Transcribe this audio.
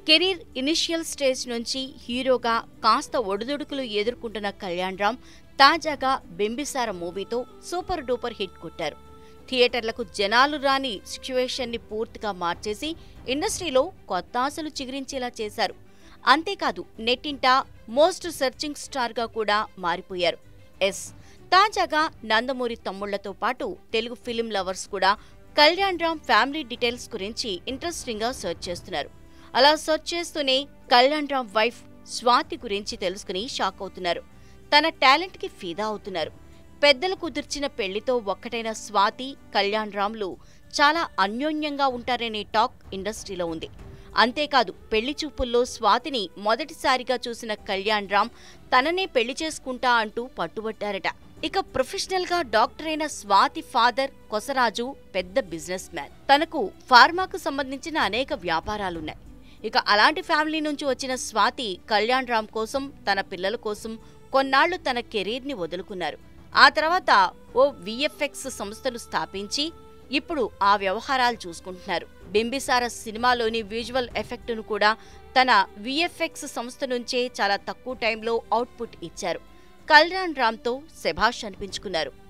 career initial stage నుంచి హీరోగా కాస్త ఒడిదుడుకులు ఎదుర్కొంటున్న కళ్యాణ్ రామ్ తాజాగా బింబిసార మూవీతో సూపర్ డూపర్ హిట్ కొట్టారు థియేటర్లకు జనాలు రాని సిచ్యువేషన్ని పూర్తిగా మార్చేసి ఇండస్ట్రీలో కొత్త ఆశలు చిగురించేలా చేశారు అంతేకాదు నెట్టింట మోస్ట్ సెర్చింగ్ స్టార్గా కూడా మారిపోయారు ఎస్ తాజాగా నందమూరి తమ్ముళ్లతో పాటు తెలుగు ఫిలిం లవర్స్ కూడా కళ్యాణ్ రామ్ ఫ్యామిలీ డీటెయిల్స్ గురించి ఇంట్రెస్టింగ్ గా సెర్చ్ చేస్తున్నారు అలా సెర్చ్ చేస్తూనే కళ్యాణ్ రామ్ వైఫ్ స్వాతి గురించి తెలుసుకుని షాక్ అవుతున్నారు తన టాలెంట్ కి ఫిదా అవుతున్నారు పెద్దలు కుదిర్చిన పెళ్లితో ఒక్కటైన స్వాతి కళ్యాణ్ రామ్లు చాలా అన్యోన్యంగా ఉంటారనే టాక్ ఇండస్ట్రీలో ఉంది అంతేకాదు పెళ్లి చూపుల్లో స్వాతిని మొదటిసారిగా చూసిన కళ్యాణ్ రామ్ తననే పెళ్లి చేసుకుంటా అంటూ పట్టుబట్టారట ఇక ప్రొఫెషనల్ గా డాక్టర్ అయిన స్వాతి ఫాదర్ కొసరాజు పెద్ద బిజినెస్ మ్యాన్ తనకు ఫార్మాకు సంబంధించిన అనేక వ్యాపారాలున్నాయి ఇక అలాంటి ఫ్యామిలీ నుంచి వచ్చిన స్వాతి కళ్యాణ్ రామ్ కోసం తన పిల్లల కోసం కొన్నాళ్లు తన కెరీర్ ని వదులుకున్నారు ఆ తర్వాత ఓ విఎఫ్ఎక్స్ సంస్థలు స్థాపించి ఇప్పుడు ఆ వ్యవహారాలు చూసుకుంటున్నారు బింబిసార సినిమాలోని విజువల్ ఎఫెక్టును కూడా తన విఎఫ్ఎక్స్ సంస్థ నుంచే చాలా తక్కువ టైంలో అవుట్పుట్ ఇచ్చారు కళ్యాణ్ రామ్తో శభాష్ అనిపించుకున్నారు